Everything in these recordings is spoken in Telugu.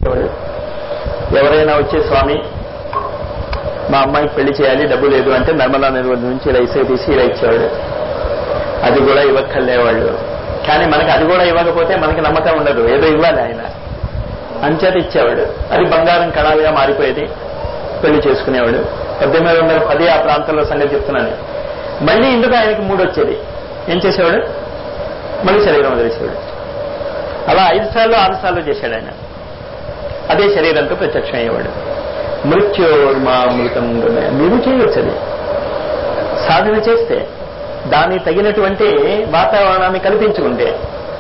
చేసేవాడు ఎవరైనా వచ్చే స్వామి మా అమ్మాయికి పెళ్లి చేయాలి డబ్బు లేదు అంటే నర్మదా నది నుంచి ఇలా ఇసుక తీసి ఇలా ఇచ్చేవాడు అది కూడా ఇవ్వక్కర్లేవాళ్ళు కానీ మనకి అది కూడా ఇవ్వకపోతే మనకి నమ్మకం ఉండదు ఏదో ఇవ్వాలి ఆయన అంచేత ఇచ్చేవాడు అది బంగారం కణాలుగా మారిపోయేది పెళ్లి చేసుకునేవాడు పద్దెనిమిది వందల పది ఆ ప్రాంతంలో సంగతి చెప్తున్నాను మళ్ళీ ఇందుకు ఆయనకి మూడు వచ్చేది ఏం చేసేవాడు మళ్ళీ శరీరం వదిలేసేవాడు అలా ఐదు సార్లు ఆరు సార్లు చేశాడు ఆయన అదే శరీరంతో ప్రత్యక్షం అయ్యేవాడు మృత్యోర్మామృతం మీరు చేయవచ్చు అది సాధన చేస్తే దానికి తగినటువంటి వాతావరణాన్ని కల్పించుకుంటే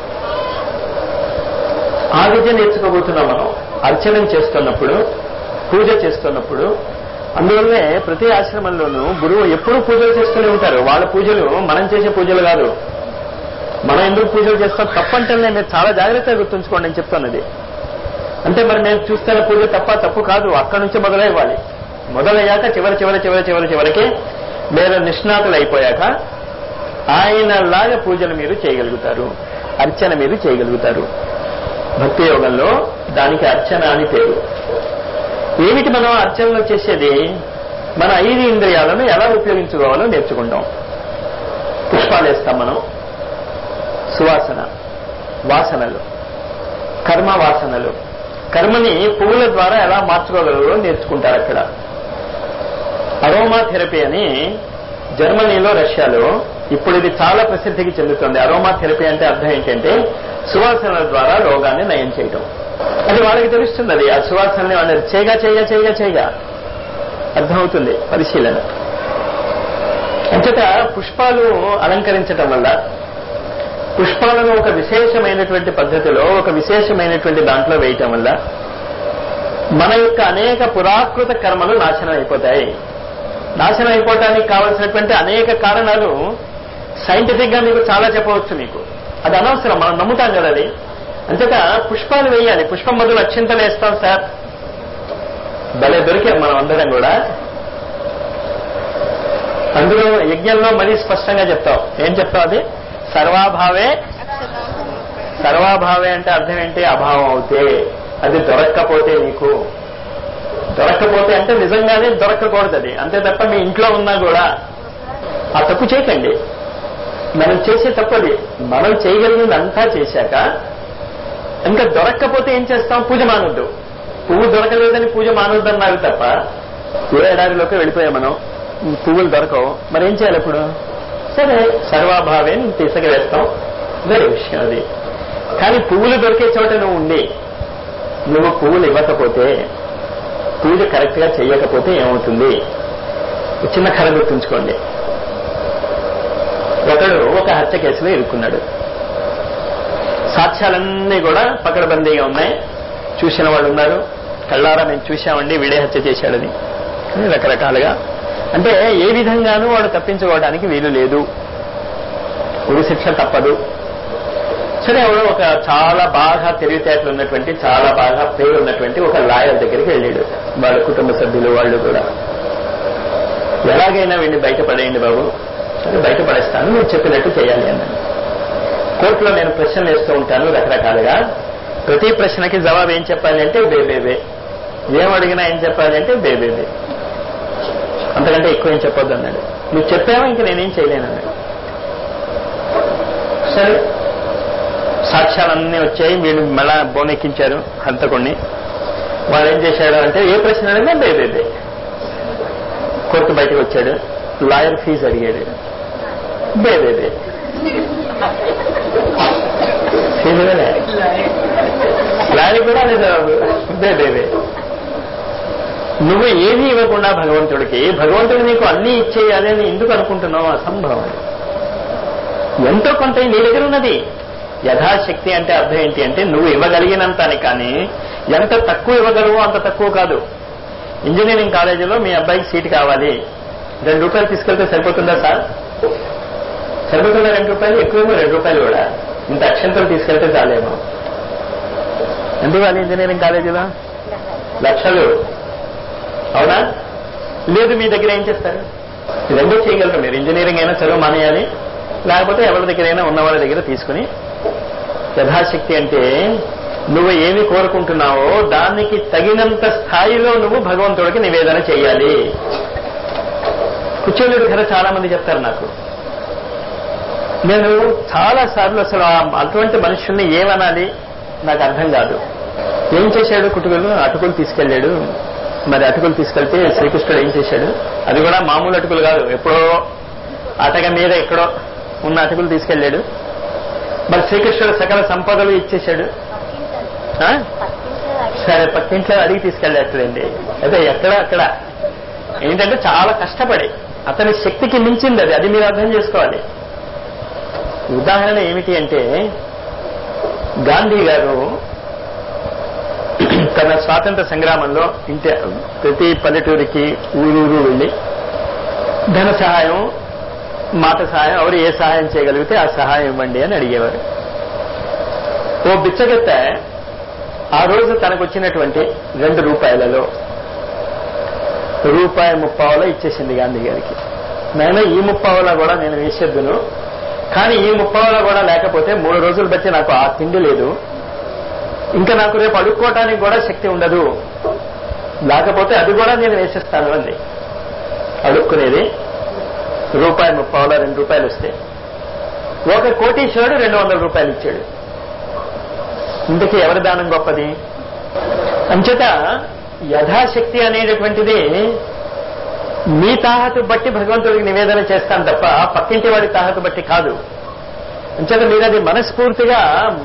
ఆ విద్య నేర్చుకోబోతున్నాం మనం అర్చనం చేస్తున్నప్పుడు పూజ చేస్తున్నప్పుడు అందువల్లనే ప్రతి ఆశ్రమంలోనూ గురువు ఎప్పుడూ పూజలు చేస్తూనే ఉంటారు వాళ్ళ పూజలు మనం చేసే పూజలు కాదు మనం ఎందుకు పూజలు చేస్తాం తప్పంటే మీరు చాలా జాగ్రత్తగా గుర్తుంచుకోండి నేను చెప్తున్నది అంటే మరి నేను చూస్తున్న పూజ తప్ప తప్పు కాదు అక్కడి నుంచి మొదలైవ్వాలి మొదలయ్యాక చివరి చివరి చివరి చివరి చివరికి మీరు నిష్ణాతులు అయిపోయాక ఆయనలాగా పూజలు మీరు చేయగలుగుతారు అర్చన మీరు చేయగలుగుతారు భక్తి యోగంలో దానికి అర్చన అని పేరు ఏమిటి మనం అర్చనలో చేసేది మన ఐదు ఇంద్రియాలను ఎలా ఉపయోగించుకోవాలో నేర్చుకుంటాం పుష్పాలు వేస్తాం మనం సువాసన వాసనలు కర్మ వాసనలు కర్మని పువ్వుల ద్వారా ఎలా మార్చుకోగలరో నేర్చుకుంటారు అక్కడ అరోమా థెరపీ అని జర్మనీలో రష్యాలో ఇప్పుడు ఇది చాలా ప్రసిద్ధికి చెందుతుంది అరోమా థెరపీ అంటే అర్థం ఏంటంటే సువాసనల ద్వారా రోగాన్ని నయం చేయటం అది వాళ్ళకి తెలుస్తుంది అది ఆ సువాసనని వాళ్ళని చేయగా చేయగా చేయగా చేయగా అర్థమవుతుంది పరిశీలన అంచేత పుష్పాలు అలంకరించటం వల్ల పుష్పాలను ఒక విశేషమైనటువంటి పద్ధతిలో ఒక విశేషమైనటువంటి దాంట్లో వేయటం వల్ల మన యొక్క అనేక పురాకృత కర్మలు నాశనం అయిపోతాయి నాశనం అయిపోవటానికి కావలసినటువంటి అనేక కారణాలు సైంటిఫిక్ గా మీకు చాలా చెప్పవచ్చు మీకు అది అనవసరం మనం నమ్ముతాం కదా అది అంతేత పుష్పాలు వేయాలి పుష్పం మొదలు అత్యంతలు వేస్తాం సార్ భలే దొరికాం మనం అందరం కూడా అందులో యజ్ఞంలో మరీ స్పష్టంగా చెప్తాం ఏం చెప్తాం అది సర్వాభావే సర్వాభావే అంటే అర్థం ఏంటి అభావం అవుతే అది దొరక్కపోతే నీకు దొరక్కపోతే అంటే నిజంగానే దొరకకూడదు అది అంతే తప్ప మీ ఇంట్లో ఉన్నా కూడా ఆ తప్పు చేయకండి మనం చేసే తప్పది మనం చేయగలిగింది అంతా చేశాక ఇంకా దొరక్కపోతే ఏం చేస్తాం పూజ మానొద్దు పువ్వు దొరకలేదని పూజ మానొద్దు అన్నారు తప్ప ఏ ఎడారిలోకి వెళ్ళిపోయాం మనం పువ్వులు దొరకవు మరి ఏం చేయాలి ఇప్పుడు సరే సర్వాభావే తీసుకు వేస్తాం వేరే విషయం అది కానీ పువ్వులు దొరికే చోట నువ్వు ఉండి నువ్వు పువ్వులు ఇవ్వకపోతే పూజ కరెక్ట్ గా చేయకపోతే ఏమవుతుంది చిన్న కథ గుర్తుంచుకోండి ఒకడు ఒక హత్య కేసులో ఇరుక్కున్నాడు సాక్ష్యాలన్నీ కూడా పకడబందీగా ఉన్నాయి చూసిన వాళ్ళు ఉన్నారు కళ్ళారా మేము చూశామండి వీడే హత్య చేశాడని రకరకాలుగా అంటే ఏ విధంగానూ వాడు తప్పించుకోవడానికి వీలు లేదు ఉరి శిక్ష తప్పదు సరే ఎవడో ఒక చాలా బాగా తెలివితేటలు ఉన్నటువంటి చాలా బాగా పేరు ఉన్నటువంటి ఒక లాయర్ దగ్గరికి వెళ్ళాడు వాళ్ళ కుటుంబ సభ్యులు వాళ్ళు కూడా ఎలాగైనా వీడిని బయటపడేయండి బాబు సరే బయటపడేస్తాను నువ్వు చెప్పినట్టు చేయాలి అన్నాను కోర్టులో నేను ప్రశ్నలు వేస్తూ ఉంటాను రకరకాలుగా ప్రతి ప్రశ్నకి జవాబు ఏం చెప్పాలి అంటే బేబేబే ఏం అడిగినా ఏం చెప్పాలి అంటే బేబేబే అంతకంటే ఎక్కువ ఏం చెప్పొద్దు అన్నాడు నువ్వు చెప్పావా ఇంక నేనేం చేయలేనన్నాడు సరే సాక్ష్యాలన్నీ వచ్చాయి వీళ్ళు మళ్ళా బోనెక్కించారు హంతకుణ్ణి వాడు ఏం చేశాడు అంటే ఏ ప్రశ్న అడిగినా బేబేబే కోర్టు బయటకు వచ్చాడు లాయర్ ఫీజు అడిగాడు బేబేబే ఫీజు లాయర్ కూడా అదే జవాబు బేబేబే నువ్వు ఏమీ ఇవ్వకుండా భగవంతుడికి భగవంతుడు నీకు అన్ని ఇచ్చేయాలి అని ఎందుకు అనుకుంటున్నావు అసంభవం ఎంతో కొంత నీ దగ్గర ఉన్నది యథాశక్తి అంటే అర్థం ఏంటి అంటే నువ్వు ఇవ్వగలిగినంత అని కానీ ఎంత తక్కువ ఇవ్వగలవో అంత తక్కువ కాదు ఇంజనీరింగ్ కాలేజీలో మీ అబ్బాయికి సీట్ కావాలి రెండు రూపాయలు తీసుకెళ్తే సరిపోతుందా సార్ సరిపోతుందా రెండు రూపాయలు ఎక్కువేమో రెండు రూపాయలు కూడా ఇంత అక్షంతలు తీసుకెళ్తే చాలేమో ఎంత ఇవ్వాలి ఇంజనీరింగ్ కాలేజీలో లక్షలు అవునా లేదు మీ దగ్గర ఏం చేస్తారు రెండో చేయగలరు మీరు ఇంజనీరింగ్ అయినా చదువు మానేయాలి లేకపోతే ఎవరి దగ్గరైనా ఉన్న వాళ్ళ దగ్గర తీసుకుని యథాశక్తి అంటే నువ్వు ఏమి కోరుకుంటున్నావో దానికి తగినంత స్థాయిలో నువ్వు భగవంతుడికి నివేదన చేయాలి కుచేలుడి కథ చాలా మంది చెప్తారు నాకు నేను చాలా సార్లు అసలు ఆ- అటువంటి మనుషుల్ని ఏమనాలి నాకు అర్థం కాదు ఏం చేశాడు కుటుంబం అటుకులు తీసుకెళ్ళాడు మరి అటుకులు తీసుకెళ్తే శ్రీకృష్ణుడు ఏం చేశాడు అది కూడా మామూలు అటుకులు కాదు ఎప్పుడో అటక మీద ఎక్కడో ఉన్న అటుకులు తీసుకెళ్ళాడు మరి శ్రీకృష్ణుడు సకల సంపదలు ఇచ్చేశాడు ఆ? సరే పక్కింట్లో అడిగి తీసుకెళ్ళట్లేండి అదే ఎక్కడ అక్కడ ఏంటంటే చాలా కష్టపడి అతని శక్తికి మించింది అది అది మీరు అర్థం చేసుకోవాలి ఉదాహరణ ఏమిటి అంటే గాంధీ గారు తన స్వాతంత్ర సంగ్రామంలో ఇంటి ప్రతి పల్లెటూరికి ఊరూరు వెళ్ళి ధన సహాయం మాట సహాయం ఎవరు ఏ సహాయం చేయగలిగితే ఆ సహాయం ఇవ్వండి అని అడిగేవారు ఓ బిచ్చగెత్త ఆ రోజు తనకు వచ్చినటువంటి రెండు రూపాయలలో రూపాయి ముప్పావల ఇచ్చేసింది గాంధీ గారికి నేను ఈ ముప్పావల కూడా నేను వేసేద్దును కానీ ఈ ముప్పావల కూడా లేకపోతే మూడు రోజులు బట్టి నాకు ఆ తిండి లేదు ఇంకా నాకు రేపు అడుక్కోవటానికి కూడా శక్తి ఉండదు లేకపోతే అది కూడా నేను వేసేస్తాను అంది అడుక్కునేది రూపాయి ముప్పావల రెండు రూపాయలు వస్తే ఒక కోటీశ్వరుడు రెండు వందల రూపాయలు ఇచ్చాడు ఇంతకీ ఎవరి దానం గొప్పది అంచేత యథాశక్తి అనేటటువంటిది మీ తాహతు బట్టి భగవంతుడికి నివేదన చేస్తాను తప్ప పక్కింటి వాడి తాహతు బట్టి కాదు అంచేత మీరు అది మనస్ఫూర్తిగా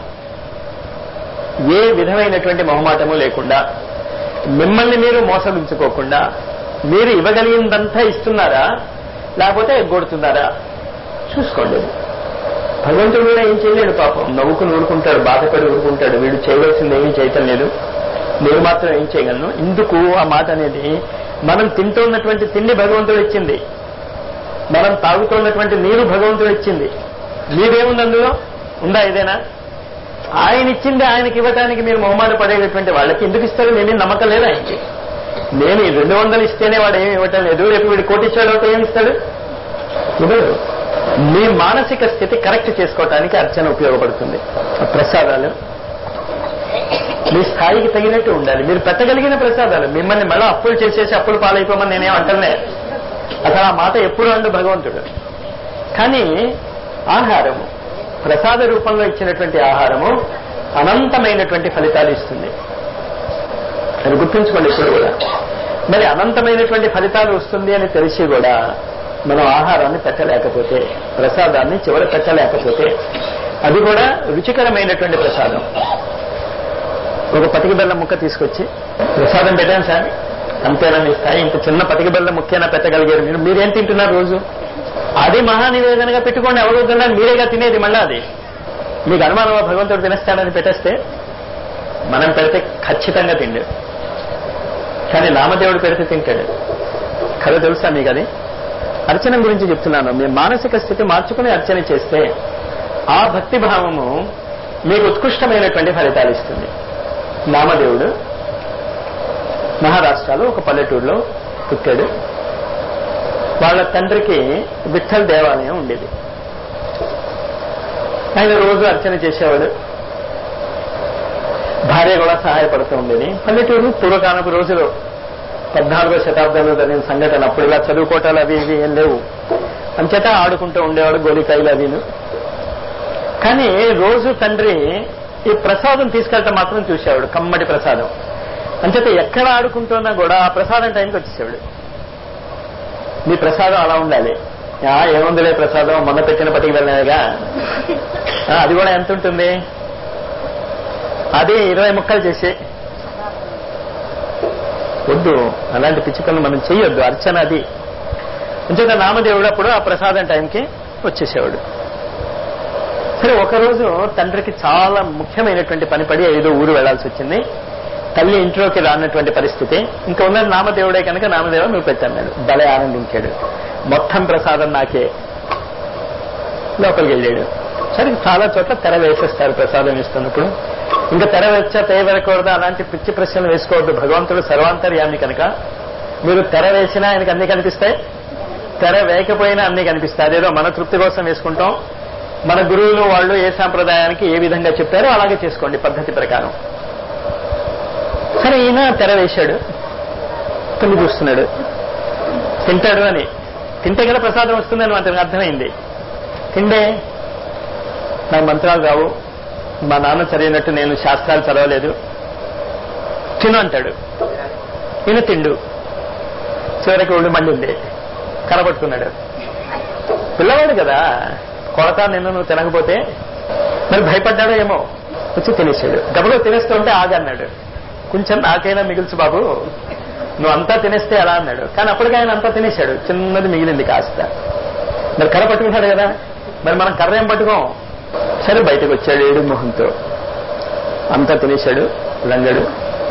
ఏ విధమైనటువంటి మొహమాటము లేకుండా మిమ్మల్ని మీరు మోసగించుకోకుండా మీరు ఇవ్వగలిగిందంతా ఇస్తున్నారా లేకపోతే ఎగ్గొడుతున్నారా చూసుకోండి భగవంతుడు కూడా ఏం చేయలేడు పాపం నవ్వుకుని ఊరుకుంటాడు బాధపడి ఊరుకుంటాడు వీడు చేయవలసింది ఏమీ చేయటం లేదు నేను మాత్రం ఏం చేయగలను ఇందుకు ఆ మాట అనేది మనం తింటున్నటువంటి తిండి భగవంతుడు ఇచ్చింది మనం తాగుతున్నటువంటి నీరు భగవంతుడు ఇచ్చింది నీరేముంది అందులో ఉందా ఏదైనా ఆయన ఇచ్చింది ఆయనకి ఇవ్వటానికి మీరు మొహమాట పడేటటువంటి వాళ్ళకి ఎందుకు ఇస్తారు నేనే నమ్మకం లేదు ఆయనకి నేను ఈ రెండు వందలు ఇస్తేనే వాడు ఏమి ఇవ్వటం లేదు రేపు వీడు కోటిచ్చాడు అయితే ఏమి ఇస్తాడు ఇవ్వడు మీ మానసిక స్థితి కరెక్ట్ చేసుకోవటానికి అర్చన ఉపయోగపడుతుంది ఆ ప్రసాదాలు మీ స్థాయికి తగినట్టు ఉండాలి మీరు పెట్టగలిగిన ప్రసాదాలు మిమ్మల్ని మళ్ళీ అప్పులు చేసేసి అప్పులు పాలైపోమని నేనేం అంటలే అసలు ఆ మాట ఎప్పుడు అండు భగవంతుడు కానీ ఆహారము ప్రసాద రూపంలో ఇచ్చినటువంటి ఆహారము అనంతమైనటువంటి ఫలితాలు ఇస్తుంది అది గుర్తుంచుకోండి ఇప్పుడు కూడా మరి అనంతమైనటువంటి ఫలితాలు వస్తుంది అని తెలిసి కూడా మనం ఆహారాన్ని పెట్టలేకపోతే ప్రసాదాన్ని చివర పెట్టలేకపోతే అది కూడా రుచికరమైనటువంటి ప్రసాదం ఒక పతికి బెల్లం ముక్క తీసుకొచ్చి ప్రసాదం పెట్టాను సార్ అంతేనా మీ స్థాయి ఇంత చిన్న పతికి బెల్లం ముక్కైనా పెట్టగలిగారు మీరు మీరేం తింటున్నారు రోజు అది మహానివేదనగా పెట్టుకోండి ఎవరు తిన్నాను మీరేగా తినేది మళ్ళా అది మీకు అనుమానం భగవంతుడు తినేస్తాడని పెట్టేస్తే మనం పెడితే ఖచ్చితంగా తిండు కానీ నామదేవుడు పెడితే తింటాడు కథ తెలుసా మీకు అది అర్చన గురించి చెప్తున్నాను మీ మానసిక స్థితి మార్చుకుని అర్చన చేస్తే ఆ భక్తి భావము మీకు ఉత్కృష్టమైనటువంటి ఫలితాలు ఇస్తుంది నామదేవుడు మహారాష్ట్రలో ఒక పల్లెటూరులో పుట్టాడు వాళ్ళ తండ్రికి విఠల్ దేవాలయం ఉండేది ఆయన రోజు అర్చన చేసేవాడు భార్య కూడా సహాయపడుతూ ఉండేది పల్లెటూరు పూర్వకాలపు రోజులు పద్నాలుగో శతాబ్దంలో జరిగిన సంఘటన అప్పుడు ఇలా చదువుకోవటాలు అవి ఇవి ఏం లేవు అంచేత ఆడుకుంటూ ఉండేవాడు గోలికాయలు అవిను కానీ రోజు తండ్రి ఈ ప్రసాదం తీసుకెళ్ళటం మాత్రం చూసేవాడు కమ్మటి ప్రసాదం అంచేత ఎక్కడ ఆడుకుంటున్నా కూడా ఆ ప్రసాదం టైంకి వచ్చేసేవాడు మీ ప్రసాదం అలా ఉండాలి ఆ, ఏముందిలే ప్రసాదం మొన్న పెట్టిన పట్టుకు వెళ్ళినగా అది కూడా ఎంత ఉంటుంది అది ఇరవై ముక్కలు చేసి వద్దు అలాంటి పిచ్చి పనులు మనం చెయ్యొద్దు అర్చన అది అంచేత నామదేవుడు అప్పుడు ఆ ప్రసాదం టైంకి వచ్చేసేవాడు సరే ఒకరోజు తండ్రికి చాలా ముఖ్యమైనటువంటి పని పడి ఏదో ఊరు వెళ్లాల్సి వచ్చింది తల్లి ఇంట్లోకి రానటువంటి పరిస్థితి ఇంకా ఉన్నది నామదేవుడే కనుక నామదేవ నువ్వు పెట్టన్నాడు భలే ఆనందించాడు మొత్తం ప్రసాదం నాకే లోపలికి వెళ్ళాడు సరే చాలా చోట్ల తెర వేసేస్తారు ప్రసాదం ఇస్తున్నప్పుడు ఇంకా తెర వచ్చా వేయకూడదా అలాంటి పిచ్చి ప్రశ్నలు వేసుకోవద్దు భగవంతుడు సర్వాంతర్యామి కనుక మీరు తెర వేసినా ఆయనకి అన్ని కనిపిస్తాయి తెర వేయకపోయినా అన్ని కనిపిస్తాయి అదేదో మన తృప్తి కోసం వేసుకుంటాం మన గురువులు వాళ్ళు ఏ సాంప్రదాయానికి ఏ విధంగా చెప్పారో అలాగే చేసుకోండి పద్ధతి ప్రకారం సరే ఈయన తెర వేశాడు తొలి చూస్తున్నాడు తింటాడు అని తింటే కదా ప్రసాదం వస్తుందని అతనికి అర్థమైంది తిండే నాకు మంత్రాలు రావు మా నాన్న చదివినట్టు నేను శాస్త్రాలు చదవలేదు తిను అంటాడు ఈయన తిండు చివరికి ఒళ్ళు మండింది కనబట్టుకున్నాడు పిల్లవాడు కదా కొడతా నిన్ను నువ్వు తినకపోతే మరి భయపడ్డాడో ఏమో వచ్చి తినేసాడు గబగబా తినేస్తూ ఉంటే ఆగన్నాడు కొంచెం నాకైనా మిగిల్చు బాబు నువ్వు అంతా తినేస్తే ఎలా అన్నాడు కానీ అప్పటికి ఆయన అంతా తినేశాడు చిన్నది మిగిలింది కాస్త మరి కర్ర పట్టుకున్నాడు కదా మరి మనం కర్ర ఏం పట్టుకోం సరే బయటకు వచ్చాడు ఏడు మొహంతో అంతా తినేశాడు లంగడు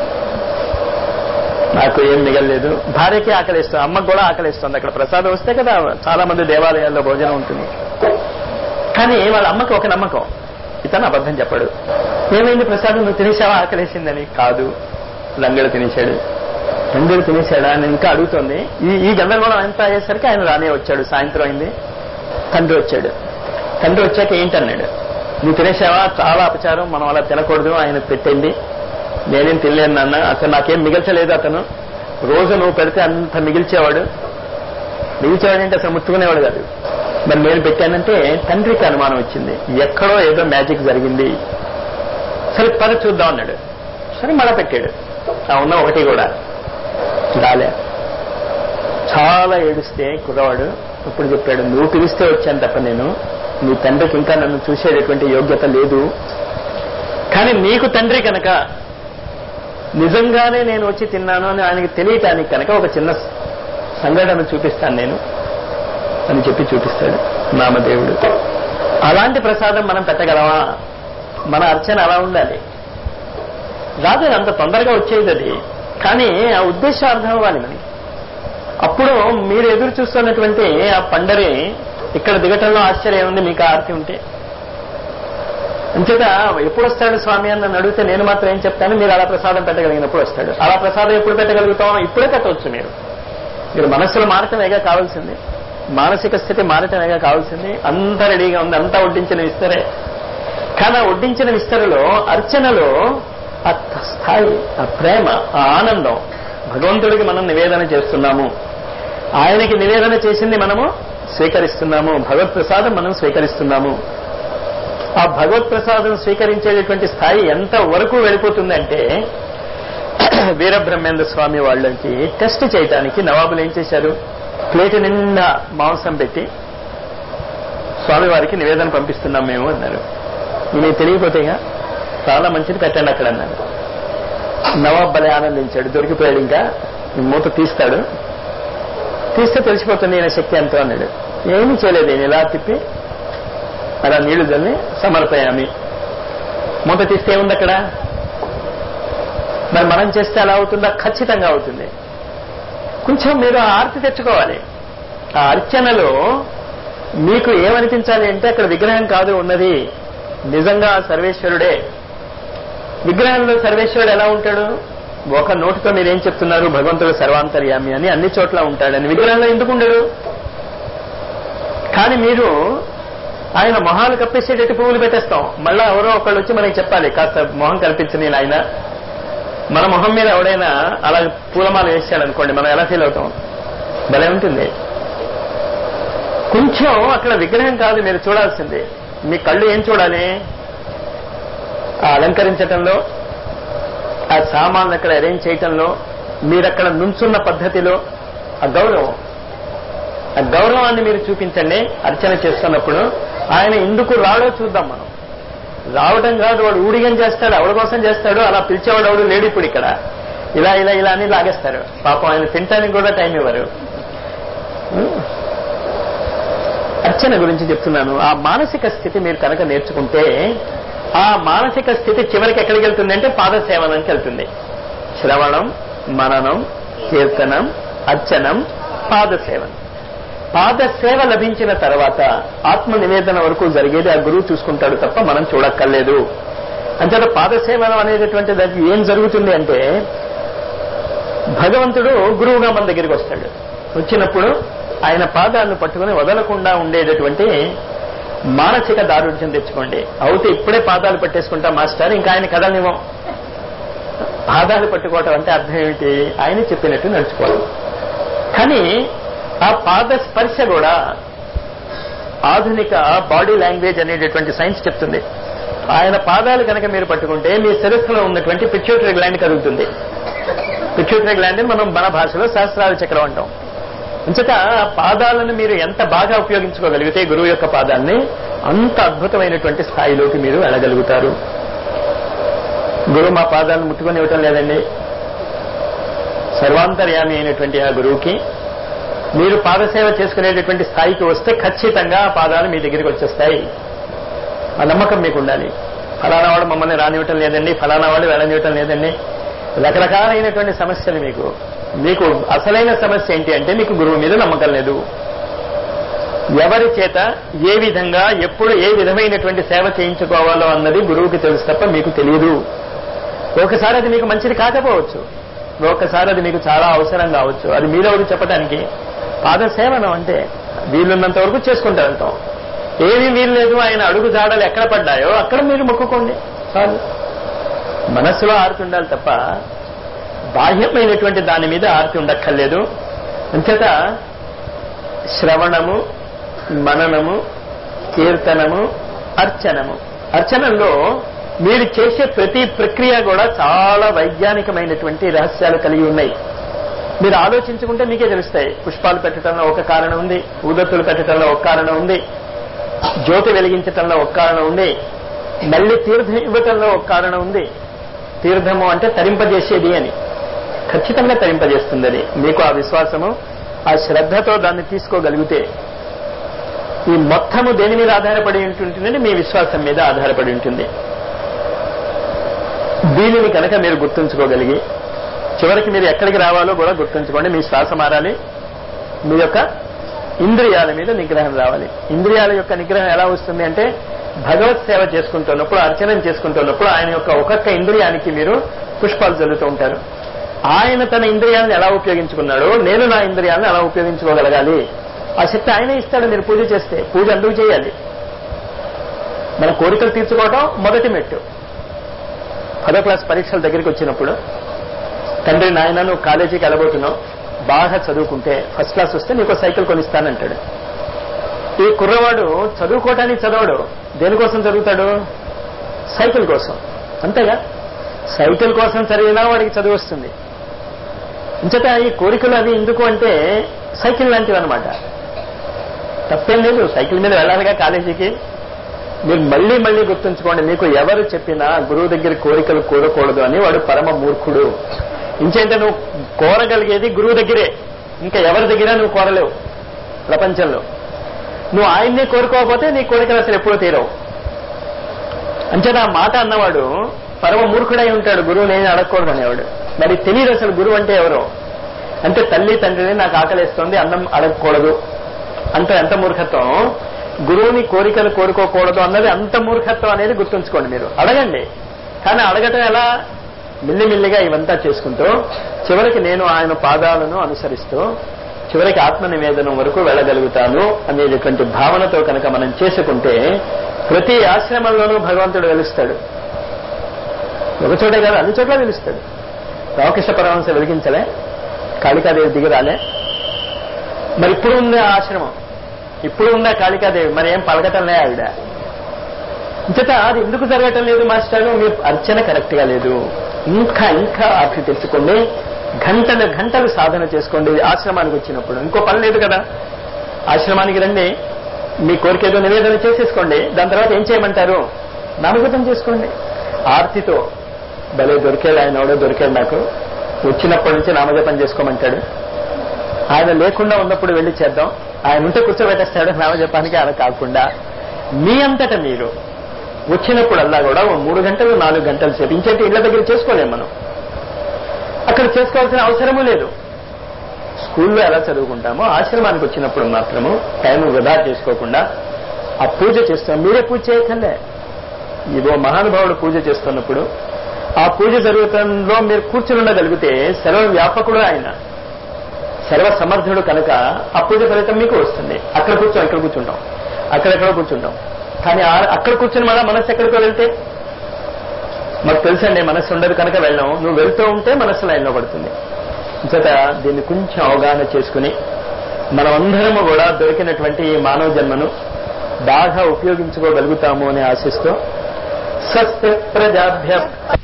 నాకు ఏం మిగలలేదు భార్యకి ఆకలిస్తుంది అమ్మకు కూడా ఆకలిస్తుంది అక్కడ ప్రసాదం వస్తే కదా చాలా మంది దేవాలయాల్లో భోజనం ఉంటుంది కానీ వాళ్ళ అమ్మకి ఒక నమ్మకం ఇతను అబద్ధం చెప్పాడు ఏమైంది ప్రసాదం నువ్వు తినేసావా ఆకలేసిందని కాదు లంగడు తినేశాడు లంగడు తినేశాడా అని ఇంకా అడుగుతోంది ఈ ఈ గందరగోళం అంతా అయ్యేసరికి ఆయన రానే వచ్చాడు సాయంత్రం అయింది తండ్రి వచ్చాడు తండ్రి వచ్చాక ఏంటన్నాడు నువ్వు తినేసావా చాలా అపచారం మనం అలా తినకూడదు ఆయన పెట్టింది నేనేం తినలేను నాన్న అసలు నాకేం మిగిల్చలేదు అతను రోజు నువ్వు పెడితే అంత మిగిల్చేవాడు మిగిల్చేవాడంటే అసలు ముట్టుకునేవాడు కాదు మరి నేను పెట్టానంటే తండ్రికి అనుమానం వచ్చింది ఎక్కడో ఏదో మ్యాజిక్ జరిగింది సరే పద చూద్దాం అన్నాడు సరే మళ్ళా పెట్టాడు ఆ ఉన్న ఒకటి కూడా రాలే చాలా ఏడుస్తే కుర్రవాడు ఇప్పుడు చెప్పాడు నువ్వు పిలిస్తే వచ్చాను తప్ప నేను నీ తండ్రికి ఇంకా నన్ను చూసేటటువంటి యోగ్యత లేదు కానీ నీకు తండ్రి కనుక నిజంగానే నేను వచ్చి తిన్నాను అని ఆయనకి తెలియటానికి కనుక ఒక చిన్న సంఘటన చూపిస్తాను నేను అని చెప్పి చూపిస్తాడు నామదేవుడు అలాంటి ప్రసాదం మనం పెట్టగలమా మన అర్చన అలా ఉండాలి రాదు అంత తొందరగా వచ్చేది అది కానీ ఆ ఉద్దేశం అర్థం అవ్వాలి మనకి అప్పుడు మీరు ఎదురు చూస్తున్నటువంటి ఆ పండరి ఇక్కడ దిగటంలో ఆశ్చర్యం ఉంది మీకు ఆర్తి ఉంటే అంచేత ఎప్పుడు వస్తాడు స్వామి అని నన్ను అడిగితే నేను మాత్రం ఏం చెప్తాను మీరు అలా ప్రసాదం పెట్టగలిగినప్పుడు వస్తాడు అలా ప్రసాదం ఎప్పుడు పెట్టగలుగుతాం ఇప్పుడే పెట్టవచ్చు మీరు మీరు మనస్సులో మారటమేగా కావాల్సింది మానసిక స్థితి మారటమేగా కావాల్సింది అంత రెడీగా ఉంది అంతా వడ్డించిన విస్తరే కానీ ఆ వడ్డించిన విస్తరలో అర్చనలో ఆ స్థాయి ఆ ప్రేమ ఆ ఆనందం భగవంతుడికి మనం నివేదన చేస్తున్నాము ఆయనకి నివేదన చేసింది మనము స్వీకరిస్తున్నాము భగవత్ ప్రసాదం మనం స్వీకరిస్తున్నాము ఆ భగవత్ ప్రసాదం స్వీకరించేటటువంటి స్థాయి ఎంత వరకు వెళ్ళిపోతుందంటే వీరబ్రహ్మేంద్ర స్వామి వాళ్ళకి టెస్ట్ చేయటానికి నవాబులు ఏం చేశారు ప్లేట్ నిండా మాంసం పెట్టి స్వామి వారికి నివేదన పంపిస్తున్నాం మేము అన్నారు ఈయన తెలియపోతేగా చాలా మంచిది పెట్టండి అక్కడ అన్నారు నవాబ్ భలే ఆనందించాడు దొరికిపోయాడు ఇంకా ఈ మూత తీస్తాడు తీస్తే తెలిసిపోతుంది ఈయన శక్తి ఎంతో అన్నాడు ఏమీ చేయలేదు ఈయన ఇలా తిప్పి అలా నీళ్లు చల్లి సమర్పయామి మూత తీస్తే ఏముంది అక్కడ మరి మనం చేస్తే అలా అవుతుందా ఖచ్చితంగా అవుతుంది కొంచెం మీరు ఆ ఆర్తి తెచ్చుకోవాలి ఆ అర్చనలో మీకు ఏమనిపించాలి అంటే అక్కడ విగ్రహం కాదు ఉన్నది నిజంగా ఆ సర్వేశ్వరుడే విగ్రహంలో సర్వేశ్వరుడు ఎలా ఉంటాడు ఒక నోటితో మీరేం చెప్తున్నారు భగవంతుడు సర్వాంతర్యామి అని అన్ని చోట్ల ఉంటాడని విగ్రహంలో ఎందుకు ఉండడు కానీ మీరు ఆయన మొహాలు కప్పేసేటట్టు పువ్వులు పెట్టేస్తాం మళ్ళా ఎవరో ఒకళ్ళు వచ్చి మనకి చెప్పాలి కాస్త మొహం కల్పించని ఆయన మన మొహం మీద ఎవడైనా అలా పూలమాల వేసాడు అనుకోండి మనం ఎలా ఫీల్ అవుతాం భలే ఉంటుంది కొంచెం అక్కడ విగ్రహం కాదు మీరు చూడాల్సింది మీ కళ్ళు ఏం చూడాలి ఆ అలంకరించటంలో ఆ సామాన్లు అక్కడ అరేంజ్ చేయటంలో మీరక్కడ నుంచున్న పద్ధతిలో ఆ గౌరవం ఆ గౌరవాన్ని మీరు చూపించండి అర్చన చేస్తున్నప్పుడు ఆయన ఎందుకు రాడో చూద్దాం మనం రావడం కాదు వాడు ఊడిగం చేస్తాడు ఎవరి కోసం చేస్తాడు అలా పిలిచేవాడు ఎవడు లేడు ఇప్పుడు ఇక్కడ ఇలా ఇలా ఇలా అని లాగేస్తారు పాపం ఆయన తినటానికి కూడా టైం ఇవ్వరు అర్చన గురించి చెప్తున్నాను ఆ మానసిక స్థితి మీరు కనుక నేర్చుకుంటే ఆ మానసిక స్థితి చివరికి ఎక్కడికి వెళ్తుంది అంటే పాదసేవనానికి వెళ్తుంది శ్రవణం మననం కీర్తనం అర్చనం పాదసేవనం పాదసేవ లభించిన తర్వాత ఆత్మ నివేదన వరకు జరిగేది ఆ గురువు చూసుకుంటాడు తప్ప మనం చూడక్కర్లేదు అంచేత పాదసేవనం అనేటటువంటి దానికి ఏం జరుగుతుంది అంటే భగవంతుడు గురువుగా మన దగ్గరికి వస్తాడు వచ్చినప్పుడు ఆయన పాదాలను పట్టుకుని వదలకుండా ఉండేటటువంటి మానసిక దారుఢ్యం తెచ్చుకోండి అవుతే ఇప్పుడే పాదాలు పట్టేసుకుంటా మాస్టర్ ఇంకా ఆయన కదలనివ్వం పాదాలు పట్టుకోవటం అంటే అర్థం ఏమిటి ఆయన చెప్పినట్టు నడుచుకోవడం కానీ ఆ పాద స్పర్శ కూడా ఆధునిక బాడీ లాంగ్వేజ్ అనేటటువంటి సైన్స్ చెప్తుంది ఆయన పాదాలు కనుక మీరు పట్టుకుంటే మీ శిరస్సులో ఉన్నటువంటి పిచ్యూటరీ గ్లాండ్ కదులుతుంది పిచ్యూటరీ గ్లాండ్ మనం మన భాషలో సహస్రాల చక్రం అంటాం అంచేత ఆ పాదాలను మీరు ఎంత బాగా ఉపయోగించుకోగలిగితే గురువు యొక్క పాదాన్ని అంత అద్భుతమైనటువంటి స్థాయిలోకి మీరు వెళ్ళగలుగుతారు గురువు మా పాదాలను ముట్టుకొని ఇవ్వటం లేదండి సర్వాంతర్యామి అయినటువంటి ఆ గురువుకి మీరు పాదసేవ చేసుకునేటటువంటి స్థాయికి వస్తే ఖచ్చితంగా ఆ పాదాలు మీ దగ్గరికి వచ్చేస్తాయి ఆ నమ్మకం మీకు ఉండాలి ఫలానా వాడు మమ్మల్ని రానివ్వటం లేదండి ఫలానా వాడు వెళ్ళనివ్వటం లేదండి రకరకాలైనటువంటి సమస్యలు మీకు మీకు అసలైన సమస్య ఏంటి అంటే మీకు గురువు మీద నమ్మకం లేదు ఎవరి చేత ఏ విధంగా ఎప్పుడు ఏ విధమైనటువంటి సేవ చేయించుకోవాలో అన్నది గురువుకి తెలుసు తప్ప మీకు తెలియదు ఒకసారి అది మీకు మంచిది కాకపోవచ్చు ఒకసారి అది మీకు చాలా అవసరం కావచ్చు అది మీరెవరు చెప్పడానికి పాద సేవనం అంటే వీలున్నంత వరకు చేసుకుంటూ వెళ్తాం ఏమీ వీలు లేదు ఆయన అడుగు జాడలు ఎక్కడ పడ్డాయో అక్కడ మీరు మొక్కుకోండి చాలు మనస్సులో ఆర్తి ఉండాలి తప్ప బాహ్యమైనటువంటి దాని మీద ఆర్తి ఉండక్కర్లేదు అంచేత శ్రవణము మననము కీర్తనము అర్చనము అర్చనలో మీరు చేసే ప్రతి ప్రక్రియ కూడా చాలా వైజ్ఞానికమైనటువంటి రహస్యాలు కలిగి ఉన్నాయి మీరు ఆలోచించుకుంటే మీకే తెలుస్తాయి పుష్పాలు పెట్టడంలో ఒక కారణం ఉంది ఊదత్తులు పెట్టడంలో ఒక కారణం ఉంది జ్యోతి వెలిగించటంలో ఒక కారణం ఉంది మళ్ళీ తీర్థం ఇవ్వటంలో ఒక కారణం ఉంది తీర్థము అంటే తరింపజేసేది అని ఖచ్చితంగా తరింపజేస్తుంది అది మీకు ఆ విశ్వాసము ఆ శ్రద్ధతో దాన్ని తీసుకోగలిగితే ఈ మొత్తము దేని మీద ఆధారపడి ఉంటుందంటే మీ విశ్వాసం మీద ఆధారపడి ఉంటుంది దీనిని కనుక మీరు గుర్తుంచుకోగలిగి చివరికి మీరు ఎక్కడికి రావాలో కూడా గుర్తుంచుకోండి మీ శ్వాస మారాలి మీ యొక్క ఇంద్రియాల మీద నిగ్రహం రావాలి ఇంద్రియాల యొక్క నిగ్రహం ఎలా వస్తుంది అంటే భగవత్ సేవ చేసుకుంటున్నప్పుడు అర్చనం చేసుకుంటున్నప్పుడు ఆయన యొక్క ఒక్కొక్క ఇంద్రియానికి మీరు పుష్పాలు చల్లుతూ ఉంటారు ఆయన తన ఇంద్రియాలను ఎలా ఉపయోగించుకున్నాడో నేను నా ఇంద్రియాలను ఎలా ఉపయోగించుకోగలగాలి ఆ శక్తి ఆయనే ఇస్తాడు మీరు పూజ చేస్తే పూజ అందుకు చేయాలి మన కోరికలు తీర్చుకోవడం మొదటి మెట్టు పదో క్లాస్ పరీక్షల దగ్గరికి వచ్చినప్పుడు తండ్రి నాయన నువ్వు కాలేజీకి వెళ్ళబోతున్నావు బాగా చదువుకుంటే ఫస్ట్ క్లాస్ వస్తే నీకు సైకిల్ కొనిస్తానంటాడు ఈ కుర్రవాడు చదువుకోవటానికి చదవడు దేనికోసం చదువుతాడు సైకిల్ కోసం అంతేగా సైకిల్ కోసం చదివినా వాడికి చదువు వస్తుంది ఇంచట ఈ కోరికలు అవి ఎందుకు అంటే సైకిల్ లాంటివి అనమాట తప్పేం లేదు సైకిల్ మీద వెళ్ళాలిగా కాలేజీకి మీరు మళ్ళీ మళ్ళీ గుర్తుంచుకోండి మీకు ఎవరు చెప్పినా గురువు దగ్గర కోరికలు కోరకూడదు అని వాడు పరమ మూర్ఖుడు ఇంచేంటే నువ్వు కోరగలిగేది గురువు దగ్గరే ఇంకా ఎవరి దగ్గర నువ్వు కోరలేవు ప్రపంచంలో నువ్వు ఆయన్నే కోరుకోకపోతే నీ కోరికలు అసలు ఎప్పుడూ తీరవు అంచేత ఆ మాట అన్నవాడు పరమ మూర్ఖుడై ఉంటాడు గురువు నేను అడగకూడదు అనేవాడు మరి తెలియదు అసలు గురువు అంటే ఎవరో అంటే తల్లి తండ్రిని నాకు ఆకలిస్తుంది అన్నం అడగకూడదు అంటే ఎంత మూర్ఖత్వం గురువుని కోరికలు కోరుకోకూడదు అన్నది అంత మూర్ఖత్వం అనేది గుర్తుంచుకోండి మీరు అడగండి కానీ అడగటం ఎలా మిల్లిమిల్లిగా ఇవంతా చేసుకుంటూ చివరికి నేను ఆయన పాదాలను అనుసరిస్తూ చివరికి ఆత్మ నివేదనం వరకు వెళ్ళగలుగుతాను అనేటటువంటి భావనతో కనుక మనం చేసుకుంటే ప్రతి ఆశ్రమంలోనూ భగవంతుడు వెలుస్తాడు ఒక చోటే కాదు అన్ని చోట్ల వెలుస్తాడు రామకృష్ణ పరమహంస వెలిగించలే కాళికాదేవి దిగిరాలే మరి ఇప్పుడు ఉంది ఆ ఆశ్రమం ఇప్పుడు ఉందా కాళికాదేవి మరి ఏం పలకటంలే ఆవిడ ఇంతట అది ఎందుకు జరగటం లేదు మాస్టర్ మీ అర్చన కరెక్ట్ గా లేదు ఇంకా ఇంకా అర్థం తెచ్చుకోండి గంటలు గంటలు సాధన చేసుకోండి ఆశ్రమానికి వచ్చినప్పుడు ఇంకో పని లేదు కదా ఆశ్రమానికి రండి మీ కోరిక ఏదో నివేదన చేసేసుకోండి దాని తర్వాత ఏం చేయమంటారు నామగతం చేసుకోండి ఆర్తితో భలే దొరికాడు ఆయన ఎవడో దొరికాడు నాకు వచ్చినప్పటి నుంచి నామజపం చేసుకోమంటాడు ఆయన లేకుండా ఉన్నప్పుడు వెళ్ళి చేద్దాం ఆయన ఉంటే కూర్చోబెట్టేస్తాడు నామజపానికి అలా కాకుండా మీ అంతట మీరు వచ్చినప్పుడల్లా కూడా ఓ మూడు గంటలు నాలుగు గంటలు సేపు ఇంకేంటి ఇళ్ల దగ్గర చేసుకోలేం మనం అక్కడ చేసుకోవాల్సిన అవసరమూ లేదు స్కూల్లో ఎలా చదువుకుంటామో ఆశ్రమానికి వచ్చినప్పుడు మాత్రము టైం వృధా చేసుకోకుండా ఆ పూజ చేస్తాం మీరే పూజ చేయకండే ఇదో మహానుభావుడు పూజ చేస్తున్నప్పుడు ఆ పూజ జరుగుతంలో మీరు కూర్చుని ఉండగలిగితే సర్వ వ్యాపకుడు ఆయన సర్వ సమర్థుడు కనుక ఆ పూజ ఫలితం మీకు వస్తుంది అక్కడ కూర్చొని ఇక్కడ కూర్చుంటాం అక్కడెక్కడ కూర్చుంటాం కానీ ఆ- అక్కడ కూర్చుని మళ్ళా మనస్సు ఎక్కడికో వెళ్తే మాకు తెలుసండి మనస్సు ఉండదు కనుక వెళ్ళాం నువ్వు వెళ్తూ ఉంటే మనస్సు లైన్లో పడుతుంది చేత దీన్ని కొంచెం అవగాహన చేసుకుని మనమందరము కూడా దొరికినటువంటి ఈ మానవ జన్మను బాగా ఉపయోగించుకోగలుగుతాము అని ఆశిస్తూ స్వస్తి ప్రజాభ్య